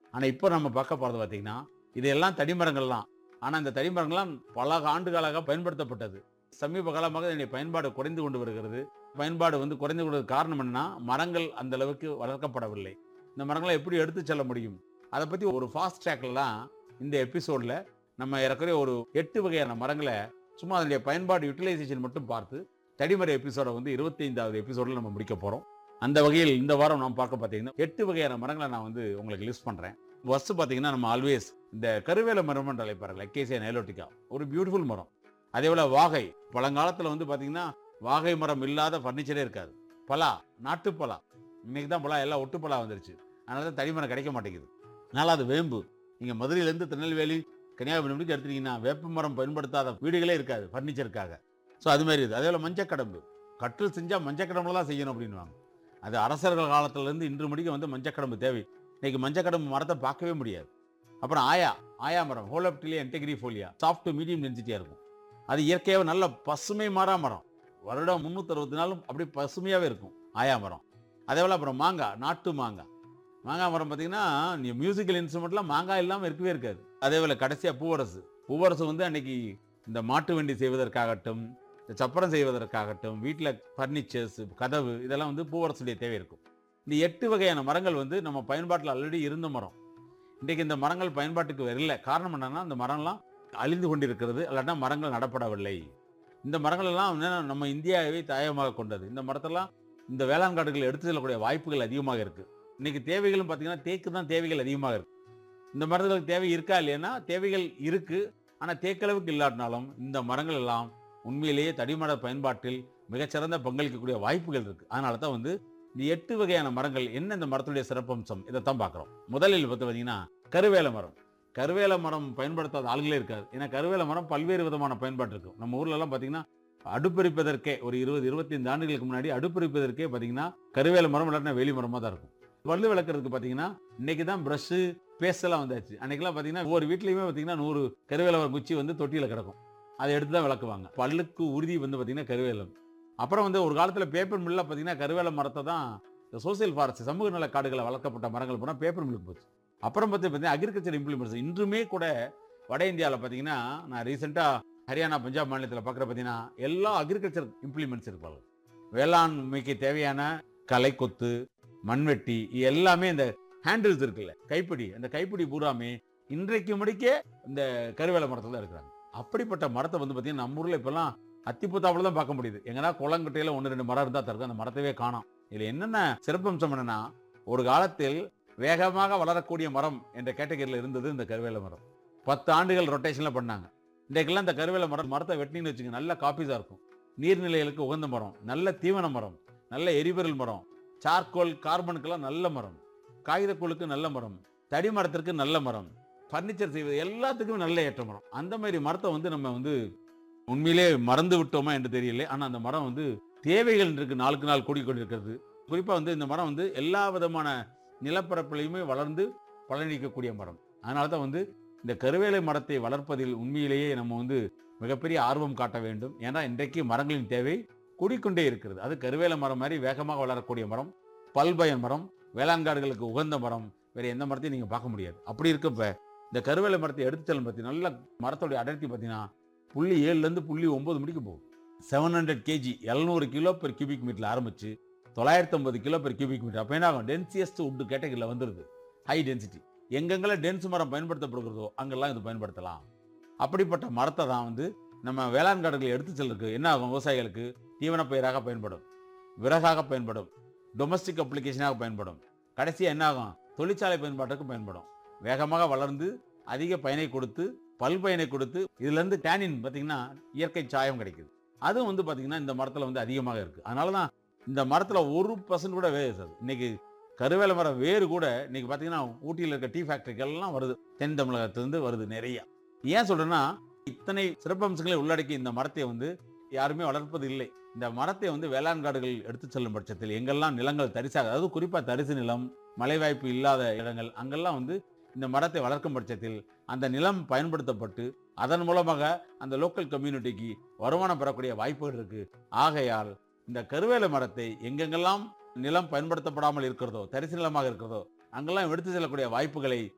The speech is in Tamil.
ஆனா இப்போ நம்ம பார்க்க போறது பார்த்தீங்கன்னா இதெல்லாம் தடிமரங்கள்லாம் ஆனா இந்த தடிமரங்கள்லாம் பல ஆண்டுகளாக பயன்படுத்தப்பட்டது சமீப காலமாக இதனுடைய பயன்பாடு குறைந்து கொண்டு வருகிறது பயன்பாடு வந்து குறைந்து கொண்டு காரணம் என்னன்னா மரங்கள் அந்த அளவுக்கு வளர்க்கப்படவில்லை இந்த மரங்களை எப்படி எடுத்து செல்ல முடியும் அதை பத்தி ஒரு ஃபாஸ்ட் ட்ராக்லாம் இந்த எபிசோட்ல நம்ம ஏறக்குறைய ஒரு எட்டு வகையான மரங்களை சும்மா அதனுடைய பயன்பாடு யூட்டிலைசேஷன் மட்டும் பார்த்து தடிமர எபிசோட வந்து இருபத்தைந்தாவது எபிசோடில் நம்ம முடிக்க போறோம் அந்த வகையில் இந்த வாரம் நாம் பார்க்க பார்த்தீங்கன்னா எட்டு வகையான மரங்களை நான் வந்து உங்களுக்கு லிஸ்ட் பண்றேன் ஃபர்ஸ்ட் பார்த்தீங்கன்னா நம்ம ஆல்வேஸ் இந்த கருவேல மரம் என்று அழைப்பார்கள் எக்கேசியா நைலோட்டிகா ஒரு பியூட்டிஃபுல் மரம் அதே போல வாகை பழங்காலத்தில் வந்து பார்த்தீங்கன்னா வாகை மரம் இல்லாத ஃபர்னிச்சரே இருக்காது பலா நாட்டு பலா இன்னைக்கு தான் பலா எல்லாம் ஒட்டு பலா வந்துருச்சு அதனால தான் தடிமரம் கிடைக்க மாட்டேங்குது அதனால அது வேம்பு நீங்கள் மதுரையிலேருந்து திருநெல்வேலி கன்னியாகுமரி வரைக்கும் எடுத்துட்டீங்கன்னா வேப்ப மரம் பயன்படுத்தாத வீடுகளே இருக்காது ஃபர்னிச்சருக்காக ஸோ அது மாதிரி இது அதே போல் மஞ்சக்கடம்பு கட்டில் செஞ்சால் மஞ்சக்கடம்புல தான் செய்யணும் அப்படின்வாங்க அது அரசர்கள் காலத்திலேருந்து இன்று முடிக்க வந்து மஞ்சக்கடம்பு தேவை இன்னைக்கு மஞ்சக்கடம்பு மரத்தை பார்க்கவே முடியாது அப்புறம் ஆயா ஆயா மரம் Holoptelea integrifolia soft to medium டென்சிட்டியாக இருக்கும் அது இயற்கையாகவே நல்ல பசுமை மாறா மரம் வருடம் முந்நூற்றி நாளும் அப்படி பசுமையாகவே இருக்கும் ஆயா மரம் அதே போல் அப்புறம் மாங்காய் நாட்டு மாங்காய் மாங்காய் மரம் பார்த்தீங்கன்னா நீ மியூசிக்கல் இன்ஸ்ட்ருமெண்ட்லாம் மாங்காய் இல்லாமல் இருக்கவே இருக்காது அதே போல் கடைசியாக பூவரசு பூவரசு வந்து அன்னைக்கு இந்த மாட்டு வண்டி செய்வதற்காகட்டும் இந்த சப்பரம் செய்வதற்காகட்டும் வீட்டில் ஃபர்னிச்சர்ஸ் கதவு இதெல்லாம் வந்து பூவரசுடைய தேவை இருக்கும் இந்த எட்டு வகையான மரங்கள் வந்து நம்ம பயன்பாட்டில் ஆல்ரெடி இருந்த மரம் இன்றைக்கு இந்த மரங்கள் பயன்பாட்டுக்கு வரல காரணம் என்னன்னா இந்த மரம்லாம் அழிந்து கொண்டிருக்கிறது இல்லாட்டா மரங்கள் நடப்படவில்லை இந்த மரங்கள் எல்லாம் வந்து நம்ம இந்தியாவை தாயமாக கொண்டது இந்த மரத்தெல்லாம் இந்த வேளாண் காடுகள் எடுத்து செல்லக்கூடிய வாய்ப்புகள் அதிகமாக இருக்கு இன்னைக்கு தேவைகளும் பார்த்தீங்கன்னா தேக்கு தான் தேவைகள் அதிகமாக இருக்கு இந்த மரங்களுக்கு தேவை இருக்கா இல்லைன்னா தேவைகள் இருக்கு ஆனால் தேக்களவுக்கு இல்லாட்டினாலும் இந்த மரங்கள் எல்லாம் உண்மையிலேயே தடிமர பயன்பாட்டில் மிகச்சிறந்த பங்களிக்கக்கூடிய வாய்ப்புகள் இருக்கு அதனால தான் வந்து இந்த எட்டு வகையான மரங்கள் என்ன இந்த மரத்துடைய சிறப்பம்சம் இதைத்தான் பார்க்குறோம் முதலில் பார்த்து பார்த்தீங்கன்னா கருவேல மரம் கருவேல மரம் பயன்படுத்தாத ஆளுகளே இருக்காது ஏன்னா கருவேல மரம் பல்வேறு விதமான பயன்பாடு இருக்கும் நம்ம ஊர்ல எல்லாம் பார்த்தீங்கன்னா அடுப்பெரிப்பதற்கே ஒரு இருபது இருபத்தைந்து ஆண்டுகளுக்கு முன்னாடி அடுப்பெரிப்பதற்கே பார்த்தீங்கன்னா கருவேல மரம் இல்லாட்டினா வேலி மரமாக தான் இருக்கும் பல்லு விளக்குறதுக்கு பார்த்தீங்கன்னா இன்னைக்கு தான் ப்ரஷ்ஷு பேஸ்ட் எல்லாம் வந்தாச்சு அன்னைக்கெல்லாம் பார்த்தீங்கன்னா ஒவ்வொரு வீட்லையுமே பார்த்தீங்கன்னா நூறு கருவேல மரம் குச்சி வந்து தொட்டியில் கிடக்கும் அதை எடுத்து தான் விளக்குவாங்க பல்லுக்கு உறுதி வந்து பார்த்தீங்கன்னா கருவேலம் அப்புறம் வந்து ஒரு காலத்தில் பேப்பர் மில்லில் பார்த்தீங்கன்னா கருவேல மரத்தை தான் இந்த சோசியல் ஃபாரஸ்ட் சமூக நல காடுகளை வளர்க்கப்பட்ட மரங்கள் போனால் பேப்பர் மில்லுக்கு போச்சு அப்புறம் பார்த்து பார்த்தீங்கன்னா அக்ரிகல்ச்சர் இம்ப்ளிமெண்ட்ஸ் இன்றுமே கூட வட இந்தியாவில் பார்த்தீங்கன்னா நான் ரீசெண்டாக ஹரியானா பஞ்சாப் மாநிலத்தில் பார்க்குற பார்த்தீங்கன்னா எல்லா அக்ரிகல்ச்சர் இம்ப்ளிமெண்ட்ஸ் இருப்பாங்க வேளாண்மைக்கு தேவையான களை கொத்து மண்வெட்டி இது எல்லாமே இந்த ஹேண்டில்ஸ் இருக்குல்ல கைப்பிடி அந்த கைப்பிடி பூராமே இன்றைக்கு முடிக்க இந்த கருவேல மரத்தில் தான் இருக்கிறாங்க அப்படிப்பட்ட மரத்தை வந்து பார்த்தீங்கன்னா நம்ம ஊரில் இப்போல்லாம் அத்திப்புத்தாப்புல தான் பார்க்க முடியுது எங்கன்னா குளங்கட்டையில் ஒன்று ரெண்டு மரம் இருந்தால் தருக்கு அந்த மரத்தவே காணோம் இதில் என்னென்ன சிறப்பம்சம் என்னன்னா ஒரு காலத்தில் வேகமாக வளரக்கூடிய மரம் என்ற கேட்டகரியில் இருந்தது இந்த கருவேல மரம் பத்து ஆண்டுகள் ரொட்டேஷனில் பண்ணாங்க இன்றைக்கெல்லாம் இந்த கருவேல மரம் மரத்தை வெட்டினீங்கன்னு வச்சுங்க நல்ல காப்பீஸாக இருக்கும் நீர்நிலைகளுக்கு உகந்த மரம் நல்ல தீவன மரம் நல்ல எரிபொருள் மரம் சார்கோல் கார்பனுக்கெல்லாம் நல்ல மரம் காகிதக்கூழுக்கு நல்ல மரம் தடி மரத்திற்கு நல்ல மரம் ஃபர்னிச்சர் செய்வது எல்லாத்துக்குமே நல்ல ஏற்ற மரம் அந்த மாதிரி மரத்தை வந்து நம்ம வந்து உண்மையிலே மறந்து விட்டோமா என்று தெரியல ஆனால் அந்த மரம் வந்து தேவைகள் இருக்கு நாளுக்கு நாள் கூடிக்கொண்டிருக்கிறது குறிப்பாக வந்து இந்த மரம் வந்து எல்லா விதமான நிலப்பரப்பிலையுமே வளர்ந்து பலனளிக்கக்கூடிய மரம் அதனால தான் வந்து இந்த கருவேலை மரத்தை வளர்ப்பதில் உண்மையிலேயே நம்ம வந்து மிகப்பெரிய ஆர்வம் காட்ட வேண்டும் ஏன்னா இன்றைக்கு மரங்களின் தேவை கூடிக்கொண்டே இருக்கிறது அது கருவேல மரம் மாதிரி வேகமாக வளரக்கூடிய மரம் பல்பயன் மரம் வேளாண் காடுகளுக்கு உகந்த மரம் வேற எந்த மரத்தையும் நீங்க பார்க்க முடியாது அப்படி இருக்கப்ப இந்த கருவேல மரத்தை எடுத்து செல்லும் பத்தி நல்ல மரத்தோடைய அடர்த்தி பார்த்தீங்கன்னா புள்ளி ஏழுல இருந்து புள்ளி ஒன்பது மணிக்கு போகும் செவன் ஹண்ட்ரட் கேஜி எழுநூறு கிலோ பெர் கியூபிக் மீட்டர்ல ஆரம்பிச்சு தொள்ளாயிரத்தி ஐம்பது கிலோ பெர் கியூபிக் மீட்டர் அப்போ என்ன ஆகும் டென்சியஸ்ட் உட் கேட்டகரியில் வந்துருது ஹை டென்சிட்டி எங்கெங்கெல்லாம் டென்ஸ் மரம் பயன்படுத்தப்படுகிறதோ அங்கெல்லாம் இது பயன்படுத்தலாம் அப்படிப்பட்ட மரத்தை தான் வந்து நம்ம வேளாண் காடுகளை எடுத்து செல்றதுக்கு என்ன ஆகும் விவசாயிகளுக்கு தீவன பயிராக பயன்படும் விறகாக பயன்படும் டொமஸ்டிக் அப்ளிகேஷனாக பயன்படும் கடைசியாக என்ன ஆகும் தொழிற்சாலை பயன்பாட்டுக்கு பயன்படும் வேகமாக வளர்ந்து அதிக பயனை கொடுத்து பல் பயனை கொடுத்து இதுலேருந்து டேனின் பார்த்தீங்கன்னா இயற்கை சாயம் கிடைக்குது அதுவும் வந்து பார்த்தீங்கன்னா இந்த மரத்தில் வந்து அதிகமாக இருக்குது அதனால தான் இந்த மரத்தில் ஒரு பர்சன்ட் கூட வேறு சார் இன்னைக்கு கருவேல மரம் வேறு கூட இன்னைக்கு பார்த்தீங்கன்னா ஊட்டியில் இருக்க டீ ஃபேக்டரிகள்லாம் வருது தென் தமிழகத்திலிருந்து வருது நிறைய ஏன் சொல்றேன்னா இத்தனை சிறப்பம்சங்களை உள்ளடக்கி இந்த மரத்தை வந்து யாருமே வளர்ப்பது இல்லை இந்த மரத்தை வந்து வேளாண் காடுகள் எடுத்து செல்லும் பட்சத்தில் எங்கெல்லாம் நிலங்கள் தரிசாக அதாவது குறிப்பாக தரிசு நிலம் மழை வாய்ப்பு இல்லாத இடங்கள் அங்கெல்லாம் வந்து இந்த மரத்தை வளர்க்கும் பட்சத்தில் அந்த நிலம் பயன்படுத்தப்பட்டு அதன் மூலமாக அந்த லோக்கல் கம்யூனிட்டிக்கு வருமானம் பெறக்கூடிய வாய்ப்புகள் இருக்கு ஆகையால் இந்த கருவேல மரத்தை எங்கெங்கெல்லாம் நிலம் பயன்படுத்தப்படாமல் இருக்கிறதோ தரிசு நிலமாக இருக்கிறதோ அங்கெல்லாம் எடுத்து செல்லக்கூடிய வாய்ப்புகளை